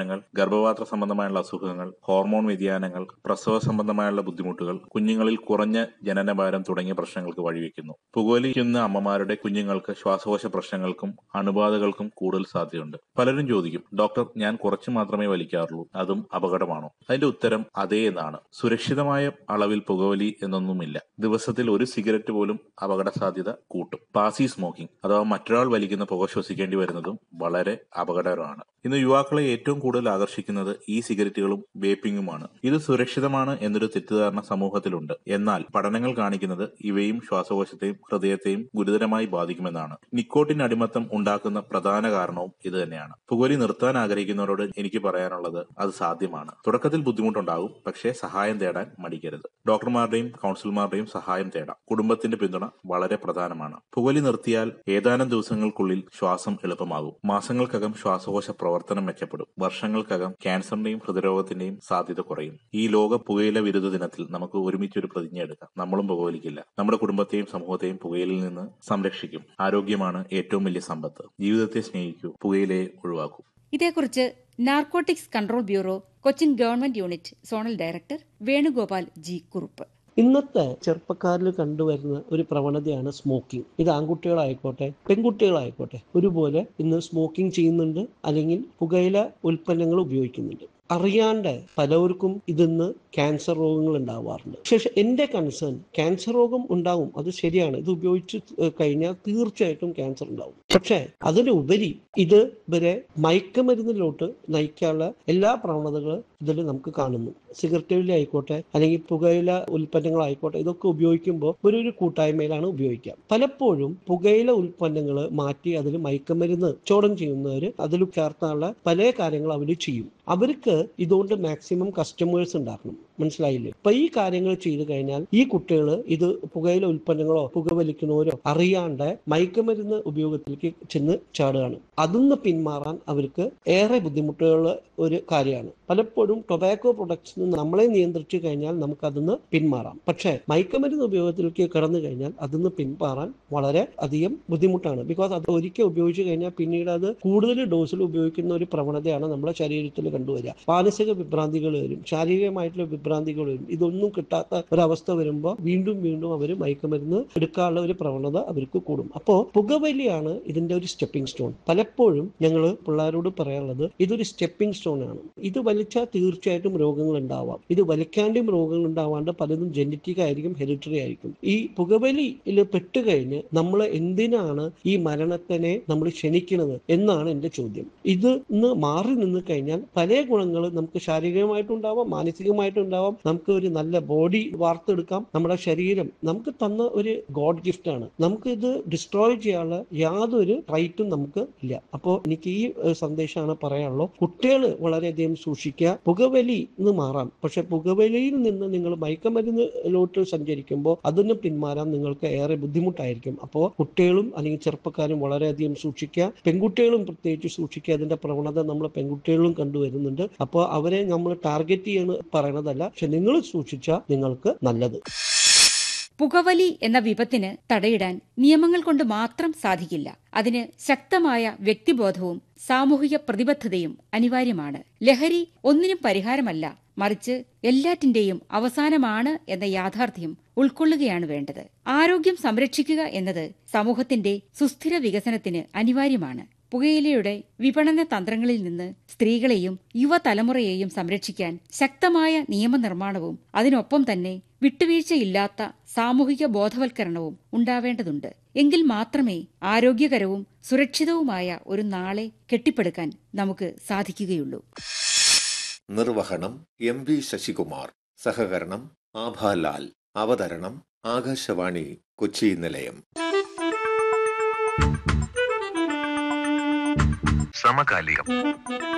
പ്രശ്നങ്ങൾ ഗർഭപാത്ര സംബന്ധമായുള്ള അസുഖങ്ങൾ ഹോർമോൺ വ്യതിയാനങ്ങൾ പ്രസവ സംബന്ധമായുള്ള ബുദ്ധിമുട്ടുകൾ കുഞ്ഞുങ്ങളിൽ കുറഞ്ഞ ജനനഭാരം തുടങ്ങിയ പ്രശ്നങ്ങൾക്ക് വഴിവെക്കുന്നു പുകവലിക്കുന്ന അമ്മമാരുടെ കുഞ്ഞുങ്ങൾക്ക് ശ്വാസകോശ പ്രശ്നങ്ങൾക്കും അണുബാധകൾക്കും കൂടുതൽ സാധ്യതയുണ്ട് പലരും ചോദിക്കും ഡോക്ടർ ഞാൻ കുറച്ച് മാത്രമേ വലിക്കാറുള്ളൂ അതും അപകടമാണോ അതിന്റെ ഉത്തരം അതേ എന്നാണ് സുരക്ഷിതമായ അളവിൽ പുകവലി എന്നൊന്നുമില്ല ദിവസത്തിൽ ഒരു സിഗരറ്റ് പോലും അപകട സാധ്യത കൂട്ടും പാസി സ്മോക്കിംഗ് അഥവാ മറ്റൊരാൾ വലിക്കുന്ന പുക ശ്വസിക്കേണ്ടി വരുന്നതും വളരെ അപകടകരമാണ് ഇന്ന് യുവാക്കളെ ഏറ്റവും കൂടുതൽ ആകർഷിക്കുന്നത് ഈ സിഗരറ്റുകളും വേപ്പിംഗുമാണ് ഇത് സുരക്ഷിതമാണ് എന്നൊരു തെറ്റിദ്ധാരണ സമൂഹത്തിലുണ്ട് എന്നാൽ പഠനങ്ങൾ കാണിക്കുന്നത് ഇവയും ശ്വാസകോശത്തെയും ഹൃദയത്തെയും ഗുരുതരമായി ബാധിക്കുമെന്നാണ് നിക്കോട്ടിൻ അടിമത്തം ഉണ്ടാക്കുന്ന പ്രധാന കാരണവും ഇത് തന്നെയാണ് പുകവലി നിർത്താൻ ആഗ്രഹിക്കുന്നവരോട് എനിക്ക് പറയാനുള്ളത് അത് സാധ്യമാണ് തുടക്കത്തിൽ ബുദ്ധിമുട്ടുണ്ടാകും പക്ഷേ സഹായം തേടാൻ മടിക്കരുത് ഡോക്ടർമാരുടെയും കൗൺസിലർമാരുടെയും സഹായം തേടാം കുടുംബത്തിന്റെ പിന്തുണ വളരെ പ്രധാനമാണ് പുകവലി നിർത്തിയാൽ ഏതാനും ദിവസങ്ങൾക്കുള്ളിൽ ശ്വാസം എളുപ്പമാകും മാസങ്ങൾക്കകം ശ്വാസകോശ പ്രവർത്തനം മെച്ചപ്പെടും വർഷങ്ങൾക്കകം ക്യാൻസറിന്റെയും ഹൃദയരോഗത്തിന്റെയും സാധ്യത കുറയും ഈ ലോക പുകയില വിരുദ്ധ ദിനത്തിൽ നമുക്ക് ഒരുമിച്ചൊരു പ്രതിജ്ഞ എടുക്കാം നമ്മളും പുകവലിക്കില്ല നമ്മുടെ കുടുംബത്തെയും സമൂഹത്തെയും പുകയിലിൽ നിന്ന് സംരക്ഷിക്കും ആരോഗ്യമാണ് ഏറ്റവും വലിയ സമ്പത്ത് ജീവിതത്തെ സ്നേഹിക്കൂ പുകയിലയെ ഒഴിവാക്കൂ ഇതേക്കുറിച്ച് Narcotics Control Bureau Cochin government unit zonal director Venugopal G Kurup ഇന്നത്തെ ചെറുപ്പക്കാരിൽ കണ്ടുവരുന്ന ഒരു പ്രവണതയാണ് സ്മോക്കിംഗ് ഇത് ആൺകുട്ടികളായിക്കോട്ടെ പെൺകുട്ടികളായിക്കോട്ടെ ഒരുപോലെ ഇന്ന് സ്മോക്കിംഗ് ചെയ്യുന്നുണ്ട് അല്ലെങ്കിൽ പുകയില ഉൽപ്പന്നങ്ങൾ ഉപയോഗിക്കുന്നുണ്ട് അറിയാണ്ട് പലവർക്കും ഇതിന്ന് ക്യാൻസർ രോഗങ്ങൾ ഉണ്ടാവാറുണ്ട് പക്ഷേ എൻ്റെ കൺസേൺ ക്യാൻസർ രോഗം ഉണ്ടാവും അത് ശരിയാണ് ഇത് ഉപയോഗിച്ച് കഴിഞ്ഞാൽ തീർച്ചയായിട്ടും ക്യാൻസർ ഉണ്ടാവും പക്ഷേ അതിനുപരി ഇത് ഇവരെ മയക്കുമരുന്നിലോട്ട് നയിക്കാനുള്ള എല്ലാ പ്രവണതകളും ഇതിൽ നമുക്ക് കാണുന്നു സിഗരറ്റ് ആയിക്കോട്ടെ അല്ലെങ്കിൽ പുകയില ഉൽപ്പന്നങ്ങളായിക്കോട്ടെ ഇതൊക്കെ ഉപയോഗിക്കുമ്പോൾ ഒരു ഒരു കൂട്ടായ്മയിലാണ് ഉപയോഗിക്കുക പലപ്പോഴും പുകയില ഉൽപ്പന്നങ്ങൾ മാറ്റി അതിൽ മയക്കുമരുന്ന് ചോടം ചെയ്യുന്നവർ അതിൽ ചേർത്താനുള്ള പല കാര്യങ്ങൾ അവർ ചെയ്യും അവർക്ക് ഇതുകൊണ്ട് മാക്സിമം കസ്റ്റമേഴ്സ് ഉണ്ടാക്കണം മനസ്സിലായില്ലേ അപ്പൊ ഈ കാര്യങ്ങൾ ചെയ്തു കഴിഞ്ഞാൽ ഈ കുട്ടികൾ ഇത് പുകയില ഉൽപ്പന്നങ്ങളോ പുകവലിക്കുന്നവരോ അറിയാണ്ട് മയക്കുമരുന്ന് ഉപയോഗത്തിലേക്ക് ചെന്ന് ചാടുകയാണ് അതിന്ന് പിന്മാറാൻ അവർക്ക് ഏറെ ബുദ്ധിമുട്ടുള്ള ഒരു കാര്യമാണ് പലപ്പോഴും ടൊബാക്കോ പ്രൊഡക്ട്സിന് നമ്മളെ നിയന്ത്രിച്ചു കഴിഞ്ഞാൽ നമുക്ക് അതിന്ന് പിന്മാറാം പക്ഷേ മയക്കുമരുന്ന് ഉപയോഗത്തിലേക്ക് കടന്നു കഴിഞ്ഞാൽ അതിന്ന് പിന്മാറാൻ വളരെ അധികം ബുദ്ധിമുട്ടാണ് ബിക്കോസ് അത് ഒരിക്കൽ ഉപയോഗിച്ചു കഴിഞ്ഞാൽ പിന്നീട് അത് കൂടുതൽ ഡോസിൽ ഉപയോഗിക്കുന്ന ഒരു പ്രവണതയാണ് നമ്മുടെ ശരീരത്തിൽ കണ്ടുവരിക മാനസിക വിഭ്രാന്തികൾ വരും ശാരീരികമായിട്ടുള്ള വിഭ്രാന്തികൾ വരും ഇതൊന്നും കിട്ടാത്ത ഒരവസ്ഥ വരുമ്പോൾ വീണ്ടും വീണ്ടും അവർ മയക്കുമരുന്ന് എടുക്കാനുള്ള ഒരു പ്രവണത അവർക്ക് കൂടും അപ്പോൾ പുകവലിയാണ് ഇതിന്റെ ഒരു സ്റ്റെപ്പിംഗ് സ്റ്റോൺ പലപ്പോഴും ഞങ്ങൾ പിള്ളേരോട് പറയാനുള്ളത് ഇതൊരു സ്റ്റെപ്പിംഗ് സ്റ്റോൺ ആണ് ഇത് വലിച്ചാൽ തീർച്ചയായിട്ടും രോഗങ്ങൾ ഉണ്ടാവാം ഇത് വലിക്കാണ്ടും രോഗങ്ങൾ ഉണ്ടാവാണ്ട് പലതും ജനറ്റിക് ആയിരിക്കും ഹെറിറ്ററി ആയിരിക്കും ഈ പുകവലിയിൽ പെട്ടുകഴിഞ്ഞ് നമ്മൾ എന്തിനാണ് ഈ മരണത്തിനെ നമ്മൾ ക്ഷണിക്കുന്നത് എന്നാണ് എൻ്റെ ചോദ്യം ഇത് ഇന്ന് മാറി നിന്ന് കഴിഞ്ഞാൽ പല ഗുണങ്ങൾ നമുക്ക് ശാരീരികമായിട്ടുണ്ടാവാം മാനസികമായിട്ടുണ്ടാവാം നമുക്ക് ഒരു നല്ല ബോഡി വാർത്തെടുക്കാം നമ്മുടെ ശരീരം നമുക്ക് തന്ന ഒരു ഗോഡ് ഗിഫ്റ്റ് ആണ് നമുക്ക് ഇത് ഡിസ്ട്രോയ് ചെയ്യാനുള്ള യാതൊരു റൈറ്റും നമുക്ക് ഇല്ല അപ്പോൾ എനിക്ക് ഈ സന്ദേശമാണ് പറയാനുള്ളത് കുട്ടികൾ വളരെയധികം സൂക്ഷിക്കുക പുകവലി എന്ന് മാറാം പക്ഷെ പുകവലിയിൽ നിന്ന് നിങ്ങൾ മയക്കമരുന്നിലോട്ട് സഞ്ചരിക്കുമ്പോൾ അതിന് പിന്മാറാൻ നിങ്ങൾക്ക് ഏറെ ബുദ്ധിമുട്ടായിരിക്കും അപ്പോൾ കുട്ടികളും അല്ലെങ്കിൽ ചെറുപ്പക്കാരും വളരെയധികം സൂക്ഷിക്കുക പെൺകുട്ടികളും പ്രത്യേകിച്ച് സൂക്ഷിക്കുക അതിന്റെ പ്രവണത നമ്മൾ പെൺകുട്ടികളും കണ്ടുവരുന്നുണ്ട് അപ്പോൾ അവരെ നമ്മൾ ടാർഗറ്റ് ചെയ്യുന്ന പറയണതല്ല പക്ഷെ നിങ്ങൾ സൂക്ഷിച്ചാൽ നിങ്ങൾക്ക് നല്ലത് പുകവലി എന്ന വിപത്തിന് തടയിടാൻ നിയമങ്ങൾ കൊണ്ട് മാത്രം സാധിക്കില്ല അതിന് ശക്തമായ വ്യക്തിബോധവും സാമൂഹിക പ്രതിബദ്ധതയും അനിവാര്യമാണ് ലഹരി ഒന്നിനും പരിഹാരമല്ല മറിച്ച് എല്ലാറ്റിന്റെയും അവസാനമാണ് എന്ന യാഥാർത്ഥ്യം ഉൾക്കൊള്ളുകയാണ് വേണ്ടത് ആരോഗ്യം സംരക്ഷിക്കുക എന്നത് സമൂഹത്തിന്റെ സുസ്ഥിര വികസനത്തിന് അനിവാര്യമാണ് പുകയിലയുടെ വിപണന തന്ത്രങ്ങളിൽ നിന്ന് സ്ത്രീകളെയും യുവതലമുറയെയും സംരക്ഷിക്കാൻ ശക്തമായ നിയമനിർമ്മാണവും അതിനൊപ്പം തന്നെ വിട്ടുവീഴ്ചയില്ലാത്ത സാമൂഹിക ബോധവൽക്കരണവും ഉണ്ടാവേണ്ടതുണ്ട് എങ്കിൽ മാത്രമേ ആരോഗ്യകരവും സുരക്ഷിതവുമായ ഒരു നാളെ കെട്ടിപ്പടുക്കാൻ നമുക്ക് സാധിക്കുകയുള്ളൂ നിർവഹണം എം വി ശശികുമാർ സഹകരണം ആഭാലാൽ അവതരണം ആകാശവാണി കൊച്ചി നിലയം സമകാലികം